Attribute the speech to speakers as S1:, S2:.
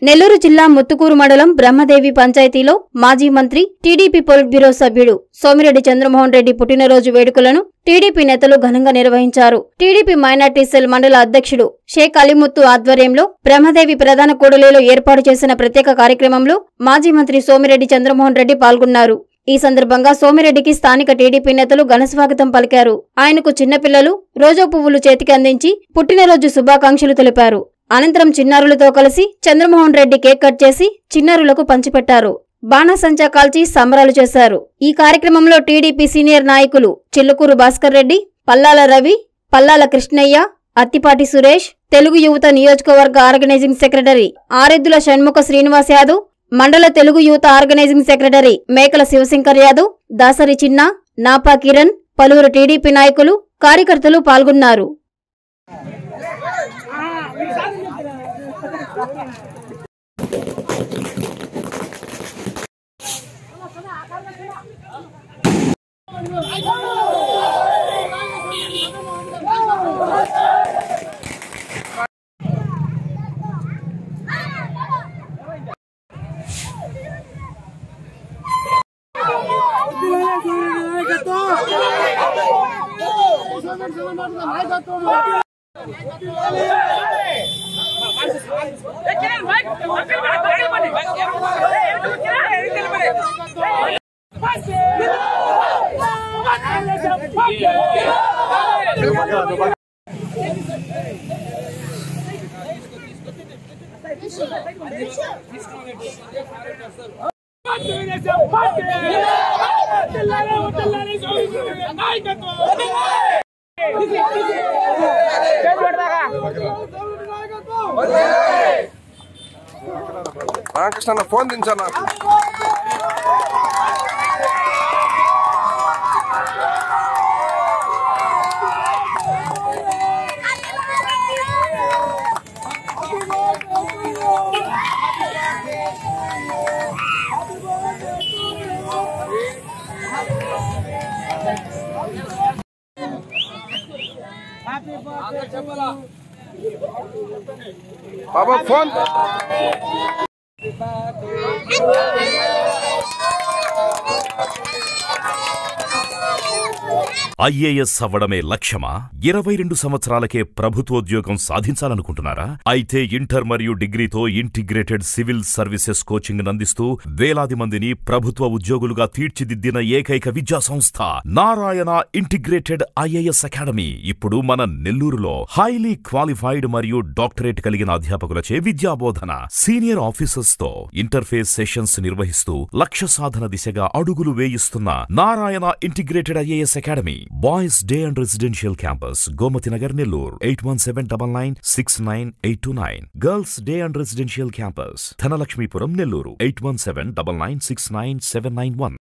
S1: నెల్లూరు జిల్లా ముత్తుకూరు మండలం బ్రహ్మదేవి పంచాయతీలో మాజీ మంత్రి టీడీపీ పొలిట్ బ్యూరో సభ్యుడు సోమిరెడ్డి చంద్రమోహన్ రెడ్డి పుట్టినరోజు వేడుకలను టీడీపీ నేతలు ఘనంగా నిర్వహించారు టీడీపీ మైనార్టీ సెల్ మండల అధ్యక్షుడు షేక్ అలీముత్తు ఆధ్వర్యంలో బ్రహ్మదేవి ప్రధాన కూడలిలో ఏర్పాటు చేసిన ప్రత్యేక కార్యక్రమంలో మాజీ మంత్రి సోమిరెడ్డి చంద్రమోహన్ రెడ్డి పాల్గొన్నారు ఈ సందర్భంగా సోమిరెడ్డికి స్థానిక టీడీపీ నేతలు ఘనస్వాగతం పలికారు ఆయనకు చిన్నపిల్లలు రోజా పువ్వులు చేతికి అందించి పుట్టినరోజు శుభాకాంక్షలు తెలిపారు అనంతరం చిన్నారులతో కలిసి చంద్రమోహన్ రెడ్డి కేక్ కట్ చేసి చిన్నారులకు పంచిపెట్టారు బాణసంచా కాల్చి సంబరాలు చేశారు ఈ కార్యక్రమంలో టీడీపీ సీనియర్ నాయకులు చిల్లుకూరు భాస్కర్ రెడ్డి పల్లాల రవి పల్లాల కృష్ణయ్య అత్తిపాటి సురేష్ తెలుగు యువత నియోజకవర్గ ఆర్గనైజింగ్ సెక్రటరీ ఆరెద్దుల షణ్ముఖ శ్రీనివాస్ యాదవ్ మండల తెలుగు యువత ఆర్గనైజింగ్ సెక్రటరీ మేకల శివశంకర్ యాదవ్ దాసరి చిన్న నాపా కిరణ్ పలువురు టీడీపీ నాయకులు కార్యకర్తలు పాల్గొన్నారు
S2: రామకృష్ణ అన్న ఫోన్ దించా నాకు బాబా ఫోన్
S3: ఐఏఎస్ అవ్వడమే లక్ష్యమా ఇరవై రెండు సంవత్సరాలకే ప్రభుత్వోద్యోగం సాధించాలనుకుంటున్నారా అయితే ఇంటర్ మరియు డిగ్రీతో ఇంటిగ్రేటెడ్ సివిల్ సర్వీసెస్ కోచింగ్ అందిస్తూ వేలాది మందిని ప్రభుత్వ ఉద్యోగులుగా తీర్చిదిద్దిన ఏకైక విద్యా సంస్థ నారాయణ ఇంటిగ్రేటెడ్ ఐఏఎస్ అకాడమీ ఇప్పుడు మన నెల్లూరులో హైలీ క్వాలిఫైడ్ మరియు డాక్టరేట్ కలిగిన అధ్యాపకులచే విద్యాబోధన సీనియర్ ఆఫీసర్స్ తో ఇంటర్ఫేస్ సెషన్స్ నిర్వహిస్తూ లక్ష్య సాధన దిశగా అడుగులు వేయిస్తున్న Narayana integrated IAS academy boys day and residential campus Gomathi Nagar Nellore eight one seven double nine six nine eight two nine girls day and residential campus Dhanalakshmipuram Nellore eight one seven double nine six nine seven nine one